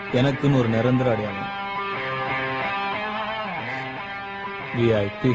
எனக்குன்னு ஒரு நிரந்தர அடையாளம் VIP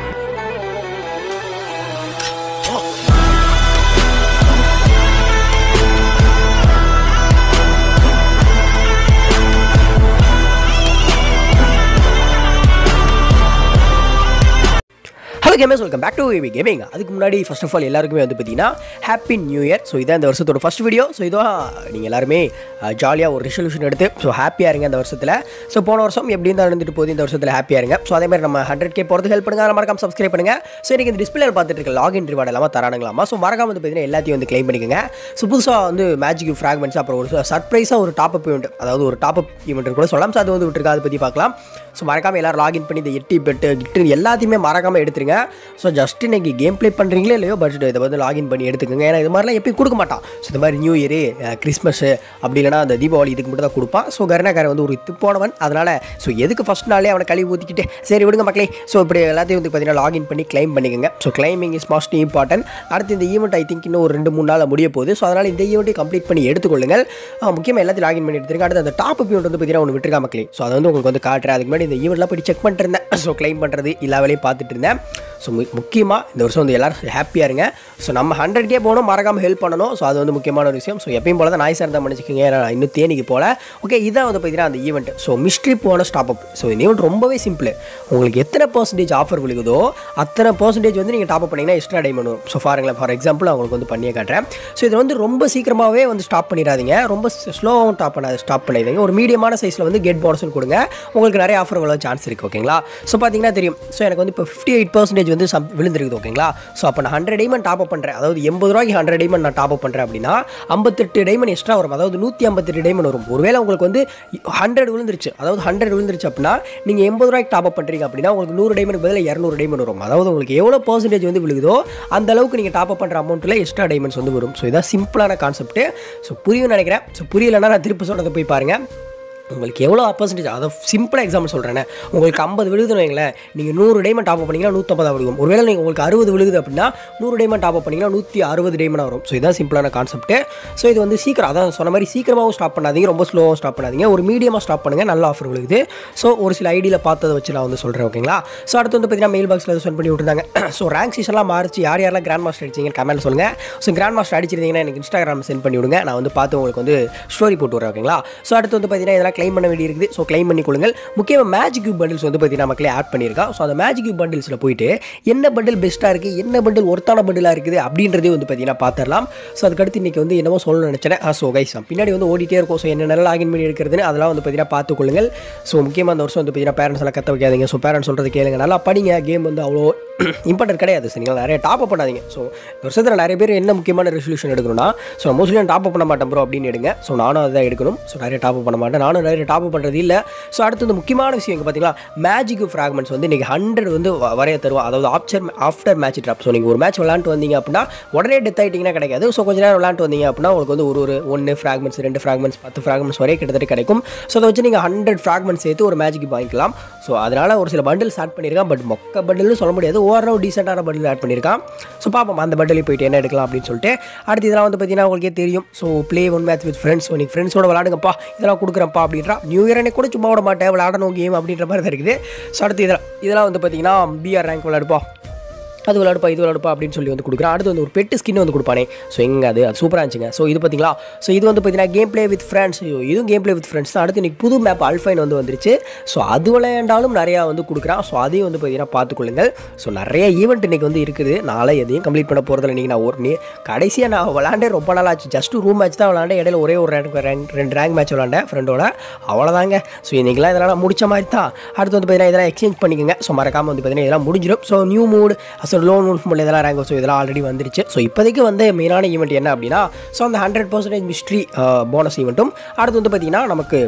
hello gamers welcome back to AV gaming அதுக்கு முன்னாடி ஃபர்ஸ்ட் ஆஃப் ஆல் எல்லாருக்குமே வந்து பார்த்தீங்கன்னா ஹாப்பி நியூ இயர் ஸோ இதான் இந்த வருஷத்தோட ஃபஸ்ட் வீடியோ ஸோ இதான் நீங்கள் எல்லாருமே ஜாலியாக ஒரு ரெசல்யூஷன் எடுத்து ஸோ ஹாப்பியாக இருங்க இந்த வருஷத்தில் ஸோ போன வருஷம் எப்படி தான் இருந்துட்டு போகுது இந்த வருஷத்தில் ஹாப்பியாக இருங்க ஸோ அதே மாதிரி நம்ம ஹண்ட்ரட் கே போகிறது ஹெல்ப் பண்ணுங்க அதை மறக்காம சப்ஸ்கிரைப் பண்ணுங்க ஸோ எனக்கு இந்த டிஸ்பிளே பார்த்துட்டு இருக்க லாகின் ரிவார்டு எல்லாமே தரானுங்களாமா ஸோ மறக்காம வந்து பார்த்தீங்கன்னா எல்லாத்தையும் வந்து க்ளைம் பண்ணிக்கோங்க ஸோ புதுசாக வந்து மேஜிக் ஃப்ராக்மெண்ட்ஸ் அப்புறம் ஒரு சர்ப்ரைஸாக ஒரு டாப் அப் ஈவெண்ட் அதாவது ஒரு டாப் அப் ஈவெண்ட் கூட சொல்லலாம் ஸோ அது வந்து விட்டுருக்கா அதை பற்றி பார்க்கலாம் ஸோ மறக்காம எல்லாரும் லாகின் பண்ணி இந்த எட்டி பெட்டு கிட்டு எல்லாத்தையுமே மறக்காம எடுத்துருங்க ஸோ ஜஸ்ட் இன்னைக்கு கேம் ப்ளே பண்ணுறீங்களே இல்லையோ பட் இதை வந்து லாகின் பண்ணி எடுத்துக்கோங்க ஏன்னா இது மாதிரிலாம் எப்பயும் கொடுக்க மாட்டான் ஸோ இந்த மாதிரி நியூ இயரு கிறிஸ்மஸ் அப்படி இல்லைனா அந்த தீபாவளி இதுக்கு மட்டும் தான் கொடுப்பான் ஸோ கருணாக்காரன் வந்து ஒரு இது போனவன் அதனால் ஸோ எதுக்கு ஃபஸ்ட் நாளே அவனை கழுவி ஊற்றிக்கிட்டு சரி விடுங்க மக்களே ஸோ இப்படி எல்லாத்தையும் வந்து பார்த்தீங்கன்னா லாகின் பண்ணி க்ளைம் பண்ணிக்கோங்க so claiming is most important அடுத்து இந்த ஈவெண்ட் ஐ திங்க் இன்னும் ஒரு ரெண்டு மூணு நாள் முடிய போகுது ஸோ அதனால் இந்த ஈவெண்ட்டை கம்ப்ளீட் பண்ணி எடுத்துக்கொள்ளுங்கள் முக்கியமாக எல்லாத்தையும் லாகின் பண்ணி எடுத்துருங்க அடுத்து அந்த டாப் அப் ஈவெண்ட் வந்து பார்த்தீங்கன்னா ஒன்று விட்டுருக்கா மக்களே ஸோ அதை வந்து உங்களுக்கு வந்து காட்டுறேன் அதுக்கு முன்னாடி இந்த ஈவெண்ட்லாம் போய் செக் பண்ணிட்டு இருந்தேன் ஸோ க்ளைம் பண்ணுறது எல்லா வேலையும் பார்த்துட்டு இருந்தேன் ஸோ முக்கியமாக இந்த வருஷம் வந்து எல்லாரும் ஹாப்பியாக இருங்க ஸோ நம்ம ஹண்ட்ரட் கே போகணும் மறக்காமல் ஹெல்ப் பண்ணணும் ஸோ அது வந்து முக்கியமான ஒரு விஷயம் ஸோ எப்பயும் போல தான் நாய் சார் தான் பண்ணிச்சுக்கோங்க ஏன்னா நான் இன்னும் தேனிக்கு போல ஓகே இதான் வந்து பார்த்தீங்கன்னா அந்த ஈவெண்ட் ஸோ மிஸ்ட்ரி போன ஸ்டாப் அப் ஸோ இந்த ஈவெண்ட் ரொம்பவே சிம்பிள் உங்களுக்கு எத்தனை பர்சன்டேஜ் ஆஃபர் விழுகுதோ அத்தனை பர்சன்டேஜ் வந்து நீங்கள் டாப் அப் பண்ணிங்கன்னா எக்ஸ்ட்ரா டைமண்ட் வரும் ஸோ ஃபார் ஃபார் எக்ஸாம்பிள் அவங்களுக்கு வந்து பண்ணியே காட்டுறேன் ஸோ இது வந்து ரொம்ப சீக்கிரமாகவே வந்து ஸ்டாப் பண்ணிடாதீங்க ரொம்ப ஸ்லோவாகவும் ஸ்டாப் பண்ணாது ஸ்டாப் பண்ணிடுங்க ஒரு மீடியமான சைஸில் வந்து கெட் போனஸ்னு கொடுங்க உங்களுக்கு நிறைய ஆஃபர் விழ சான்ஸ் இருக்குது ஓகேங்களா ஸோ பார்த்தீங்கன்னா தெரியும் ஸோ எனக்கு வந்து இப்போ ஃபிஃப்டி எயிட் பர்சன்டேஜ் வந்து சம் விழுந்திருக்குது ஓகேங்களா ஸோ அப்போ நான் ஹண்ட்ரட் டைமண்ட் டாப் அப் பண்ணுறேன் அதாவது எண்பது ரூபாய்க்கு ஹண்ட்ரட் டைமண்ட் நான் டாப் அப் பண்ணுறேன் அப்படின்னா ஐம்பத்தெட்டு டைமண்ட் எக்ஸ்ட்ரா வரும் அதாவது நூற்றி ஐம்பத்தெட்டு டைமண்ட் வரும் ஒருவேளை உங்களுக்கு வந்து ஹண்ட்ரட் விழுந்துருச்சு அதாவது ஹண்ட்ரட் விழுந்துருச்சு அப்படின்னா நீங்கள் எண்பது ரூபாய்க்கு டாப் அப் பண்ணுறீங்க அப்படின்னா உங்களுக்கு நூறு டைமண்ட் பதில் இரநூறு டைமண்ட் வரும் அதாவது உங்களுக்கு எவ்வளோ பர்சன்டேஜ் வந்து விழுகுதோ அந்த அளவுக்கு நீங்கள் டாப் அப் பண்ணுற அமௌண்ட்டில் எக்ஸ்ட்ரா டைமண்ட்ஸ் வந்து வரும் ஸோ இதான் சிம்பிளான கான்செப்ட் ஸோ புரியும் நினைக்கிறேன் ஸோ புரியலைன்னா நான் திருப்பி சொன்னதை போய் பாருங்கள் உங்களுக்கு எவ்வளோ பர்சன்டேஜ் அதை சிம்பிளாக எக்ஸாம்பிள் சொல்கிறேன் உங்களுக்கு ஐம்பது விழுதுன்னு வைங்களேன் நீங்கள் நூறு டைமண்ட் டாப் பண்ணிங்கன்னா நூற்றம்பதாக விழுகும் ஒருவேளை நீங்கள் உங்களுக்கு அறுபது விழுகுது அப்படின்னா நூறு டைமண்ட் டாப் பண்ணிங்கன்னா நூற்றி அறுபது டைமண்ட் வரும் ஸோ இதான் சிம்பிளான கான்செப்ட் ஸோ இது வந்து சீக்கிரம் அதான் சொன்ன மாதிரி சீக்கிரமாகவும் ஸ்டாப் பண்ணாதீங்க ரொம்ப ஸ்லோவாகவும் ஸ்டாப் பண்ணாதீங்க ஒரு மீடியமாக ஸ்டாப் பண்ணுங்கள் நல்ல ஆஃபர் விழுகுது ஸோ ஒரு சில ஐடியில் பார்த்ததை வச்சு நான் வந்து சொல்கிறேன் ஓகேங்களா ஸோ அடுத்து வந்து பார்த்தீங்கன்னா மெயில் பாக்ஸில் சென்ட் பண்ணி விட்டுருந்தாங்க ஸோ ரேங்க் சீசன்லாம் மாறிச்சு யார் யாரெல்லாம் கிராண்ட் மாஸ்டர் அடிச்சிங்க கமெண்ட் சொல்லுங்கள் ஸோ கிராண்ட் மாஸ்டர் அடிச்சிருந்தீங்கன்னா எனக்கு இன்ஸ்டாகிராம் சென்ட் பண்ணி விடுங்க நான் வந்து பார்த்து உங்களுக்கு வந்து ஸ்டோரி போட்டு வரேன் ஓகேங்களா ஸோ அடுத்து வந்து பார்த்தீங்கன்னா இதெல்லாம் க்ளைம் பண்ண வேண்டி இருக்குது ஸோ க்ளைம் பண்ணி கொள்ளுங்கள் முக்கியமாக மேஜிக் கியூப் பண்டில்ஸ் வந்து பார்த்தீங்கன்னா மக்களே ஆட் பண்ணியிருக்கோம் ஸோ அந்த மேஜிக் கியூப் பண்டில்ஸில் போயிட்டு என்ன பண்டில் பெஸ்ட்டாக இருக்குது என்ன பண்டில் ஒருத்தான பண்டிலாக இருக்குது அப்படின்றதே வந்து பார்த்தீங்கன்னா பார்த்துடலாம் ஸோ அதுக்கடுத்து இன்றைக்கி வந்து என்னமோ சொல்லணும்னு நினச்சேன் ஸோ கைஸ் பின்னாடி வந்து ஓடிட்டே இருக்கும் ஸோ என்னென்ன லாகின் பண்ணி எடுக்கிறதுன்னு அதெல்லாம் வந்து பார்த்தீங்கன்னா பார்த்துக்கொள்ளுங்கள் ஸோ முக்கியமாக அந்த வருஷம் வந்து பார்த்தீங்கன்னா பேரண்ட்ஸ் எல்லாம் கற்று வைக்காதீங்க ஸோ பேரண்ட்ஸ் சொல்கிறது கேளுங்க நல்லா படிங்க கேம் வந்து அவ்வளோ இம்பார்ட்டன்ட் கிடையாது சரிங்களா நிறைய டாப் அப் பண்ணாதீங்க ஸோ இந்த வருஷத்தில் நிறைய பேர் என்ன முக்கியமான ரெசல்யூஷன் எடுக்கணும்னா ஸோ மோஸ்ட்லி நான் டாப் அப் பண்ண மாட்டேன் ப்ரோ அப்படின்னு எடுங்க ஸோ நானும் அதை எடுக்கணும் ஸோ நிறைய டாப் அப் பண்ண மாட்டேன் நானும் நிறைய டாப் அப் பண்ணுறது இல்லை ஸோ அடுத்து இந்த முக்கியமான விஷயம் இங்கே பார்த்தீங்களா மேஜிக் ஃப்ராக்மெண்ட்ஸ் வந்து இன்றைக்கி ஹண்ட்ரட் வந்து வ- வரைய தருவா அதாவது option after match drop so நீங்கள் ஒரு மேட்ச் விளாண்டு வந்தீங்க அப்படின்னா உடனே டெத் ஆகிட்டிங்கன்னா கிடைக்காது ஸோ கொஞ்ச நேரம் விளாண்டு வந்தீங்க அப்படின்னா உங்களுக்கு வந்து ஒரு ஒரு ஒன்று ஃப்ராக்மெண்ட்ஸ் ரெண்டு ஃப்ராக்மெண்ட்ஸ் பத்து ஃப்ராக்மெண்ட்ஸ் வரை கிட்டத்தட்ட கிடைக்கும் ஸோ அதை வச்சு நீங்கள் ஹண்ட்ரட் ஃப்ராக்மெண்ட்ஸ் சேர்த்து ஒரு மேஜிக் வாங்கிக்கலாம் ஸோ அதனால் ஒரு சில பண்டில்ஸ் ஆட் பண்ணியிருக்கான் பட் மொக்க பண்டில்னு சொல்ல முடியாது ஓவரால் டீசெண்டான பண்டில் ஆட் பண்ணியிருக்கான் ஸோ பார்ப்போம் அந்த பண்டில் போயிட்டு என்ன எடுக்கலாம் அப்படின்னு சொல்லிட்டு அடுத்து இதெல்லாம் வந்து பார்த்தீங்கன்னா உங்களுக்கே தெரியும் so play one match with friends so நீங்கள் ஃப்ரெண்ட்ஸோட விளாடுங்கப்பா இதெல்லாம் கொடுக்குறப்பா அப்படின்றா நியூ இயர் அன்னைக்கு கூட சும்மா விட மாட்டேன் விளாடணும் கேம் அப்படின்ற மாதிரி தான் இருக்குது ஸோ அடுத்து இதெல்லாம் இதெல்லாம் வந்து பார்த்தீங்கன்னா பிஆர் ரேங்க் விளாடுப்பா அது விளாடுப்பா இது விளாடுப்பா அப்படின்னு சொல்லி வந்து கொடுக்குறேன் அடுத்து வந்து ஒரு பெட்டு ஸ்கின் வந்து கொடுப்பானே ஸோ எங்கே அது அது சூப்பராக இருந்துச்சுங்க ஸோ இது பார்த்தீங்களா ஸோ இது வந்து பார்த்தீங்கன்னா கேம் ப்ளே வித் ஃப்ரெண்ட்ஸ் இதுவும் கேம் ப்ளே வித் ஃப்ரெண்ட்ஸ் தான் அடுத்து இன்னைக்கு புது மேப் அல்ஃபைன் வந்து வந்துருச்சு ஸோ அது விளையாண்டாலும் நிறையா வந்து கொடுக்குறான் ஸோ அதையும் வந்து பார்த்தீங்கன்னா பார்த்துக்கொள்ளுங்கள் ஸோ நிறைய ஈவெண்ட் இன்னைக்கு வந்து இருக்குது நாளை எதையும் கம்ப்ளீட் பண்ண போகிறதில்ல நீங்கள் நான் ஒரு நீ கடைசியாக நான் விளாண்டே ரொம்ப நாள் ஆச்சு ஜஸ்ட் ரூம் மேட்ச் தான் விளாண்டேன் இடையில ஒரே ஒரு ரேங்க் ரேங்க் ரெண்டு ரேங்க் மேட்ச் விளாண்டேன் ஃப்ரெண்டோட அவ்வளோதாங்க ஸோ இன்றைக்கெலாம் இதெல்லாம் நான் முடிச்ச மாதிரி தான் அடுத்து வந்து பார்த்தீங்கன்னா இதெல்லாம் எக்ஸ்சேஞ்ச் பண்ணிக்கோங்க ஸோ மறக்காமல் வந்து பார்த்தீங்கன்னா இதெல்லாம் முடிஞ்சிடும் so new mood so lone wolf mood இதெல்லாம் ரேங்க் ஸோ இதெல்லாம் ஆல்ரெடி வந்துருச்சு ஸோ இப்போதைக்கு வந்து மெயினான ஈவெண்ட் என்ன அப்படின்னா ஸோ அந்த ஹண்ட்ரட் பர்சன்டேஜ் மிஸ்ட்ரி போனஸ் ஈவெண்ட்டும் அடுத்து வந்து பார்த்தீங்கன்னா நமக்கு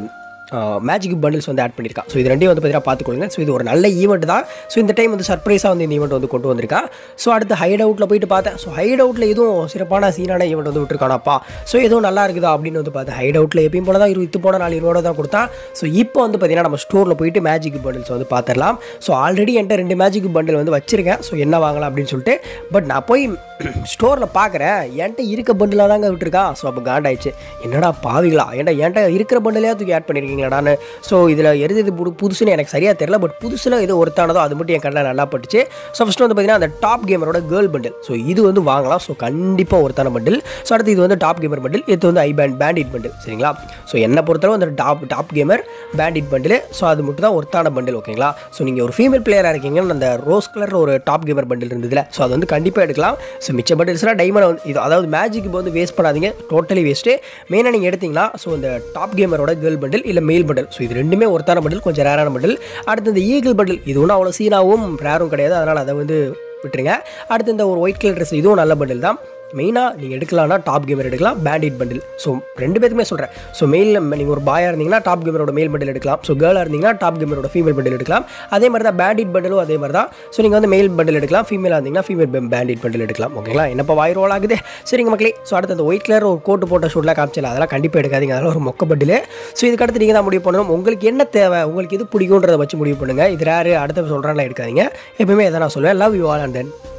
மேஜிக் பண்டில்ஸ் வந்து ஆட் பண்ணியிருக்கான் ஸோ இது ரெண்டையும் வந்து பார்த்தீங்கன்னா பார்த்துக்கொள்ளுங்க ஸோ இது ஒரு நல்ல ஈவெண்ட் தான் ஸோ இந்த டைம் வந்து சர்ப்ரைஸாக வந்து இந்த ஈவெண்ட் வந்து கொண்டு வந்திருக்கான் ஸோ அடுத்து ஹைட் அவுட்டில் போயிட்டு பார்த்தேன் ஸோ ஹைட் அவுட்டில் எதுவும் சிறப்பான சீனான ஈவெண்ட் வந்து விட்டுருக்கானாப்பா ஸோ எதுவும் நல்லா இருக்குதா அப்படின்னு வந்து பார்த்தேன் ஹைட் அவுட்டில் எப்பயும் போல தான் இருபத்து போன நாலு இருபது தான் கொடுத்தான் ஸோ இப்போ வந்து பார்த்தீங்கன்னா நம்ம ஸ்டோரில் போயிட்டு மேஜிக் பண்டில்ஸ் வந்து பார்த்துடலாம் ஸோ ஆல்ரெடி என்கிட்ட ரெண்டு மேஜிக் பண்டில் வந்து வச்சிருக்கேன் ஸோ என்ன வாங்கலாம் அப்படின்னு சொல்லிட்டு பட் நான் போய் ஸ்டோரில் பார்க்குறேன் என்கிட்ட இருக்க பண்டிலாக தாங்க விட்டுருக்கான் ஸோ அப்போ காண்டாயிடுச்சு என்னடா பாவிகளா ஏன்டா என்கிட்ட இருக்கிற பண்டிலையாக தூக்கி ஆட் பண்ணியிருக்கீங்களாடான்னு ஸோ இதில் எது எது புது புதுசுன்னு எனக்கு சரியாக தெரியல பட் புதுசில் எது ஒருத்தானதோ அது மட்டும் என் கண்ணில் நல்லா பட்டுச்சு ஸோ ஃபஸ்ட்டு வந்து பார்த்தீங்கன்னா அந்த டாப் கேமரோட கேர்ள் பண்டில் ஸோ இது வந்து வாங்கலாம் ஸோ கண்டிப்பாக ஒருத்தான பண்டில் ஸோ அடுத்து இது வந்து டாப் கேமர் பண்டில் இது வந்து ஐ பேண்ட் பேண்டிட் பண்டில் சரிங்களா ஸோ என்னை பொறுத்தளவு அந்த top top gamer bandit bundle so அது மட்டும் தான் ஒருத்தான பண்டில் ஓகேங்களா ஸோ நீங்கள் ஒரு ஃபீமேல் பிளேயராக இருக்கீங்கன்னு அந்த ரோஸ் கலர் ஒரு டாப் கேமர் பண்டில் இருந்ததுல ஸோ அது வந்து கண்டிப்பாக எடுக்கலாம் ஸோ மிச்ச பண்டில்ஸ்லாம் டைமண்ட் வந்து இது அதாவது மேஜிக் இப்போ வந்து வேஸ்ட் பண்ணாதீங்க டோட்டலி வேஸ்ட்டு மெயினாக நீங்கள் எடுத்தீங்கன்னா ஸோ இந்த டாப் கேமரோட கேர்ள் பண்டில் இல்லை மெயில் பண்டில் ஸோ இது ரெண்டுமே ஒருத்தான பண்டில் கொஞ்சம் ரேரான பண்டில் அடுத்து இந்த ஈகிள் பண்டில் இது ஒன்றும் அவ்வளோ சீனாவும் ரேரும் கிடையாது அதனால் அதை வந்து விட்டுருங்க அடுத்து இந்த ஒரு ஒயிட் கலர் ட்ரெஸ் இதுவும் நல்ல பண்டில் தான் மெயினாக நீங்கள் எடுக்கலாம்னா டாப் கேமர் எடுக்கலாம் பேண்டிட் பண்டில் ஸோ ரெண்டு பேருக்குமே சொல்கிறேன் ஸோ மெயிலில் நீங்கள் ஒரு பாயாக இருந்தீங்கன்னா டாப் கேமரோட மேல் பண்டில் எடுக்கலாம் ஸோ கேர்ளாக இருந்தீங்கன்னா டாப் கேமரோட ஃபீமேல் பண்டில் எடுக்கலாம் அதே மாதிரி தான் பேண்டிட் பண்டிலும் அதே மாதிரி தான் ஸோ நீங்கள் வந்து மெயில் பண்டில் எடுக்கலாம் ஃபீமேலாக இருந்தீங்கன்னா ஃபீமேல் பேண்டிட் பண்டில் எடுக்கலாம் ஓகேங்களா என்னப்பா வாய் ரோல் ஆகுது சரிங்க மக்களே ஸோ அடுத்து அந்த ஒயிட் கலர் ஒரு கோட்டு போட்ட ஷூட்லாம் காமிச்சல அதெல்லாம் கண்டிப்பாக எடுக்காதீங்க அதெல்லாம் ஒரு மொக்க பண்டில் ஸோ இதுக்கு அடுத்து நீங்கள் தான் முடிவு பண்ணணும் உங்களுக்கு என்ன தேவை உங்களுக்கு எது பிடிக்குன்றதை வச்சு முடிவு பண்ணுங்கள் இது ரேரு அடுத்த சொல்கிறான்லாம் எடுக்காதீங்க எப்பவுமே எதை நான் சொல்லுவேன் love you all and then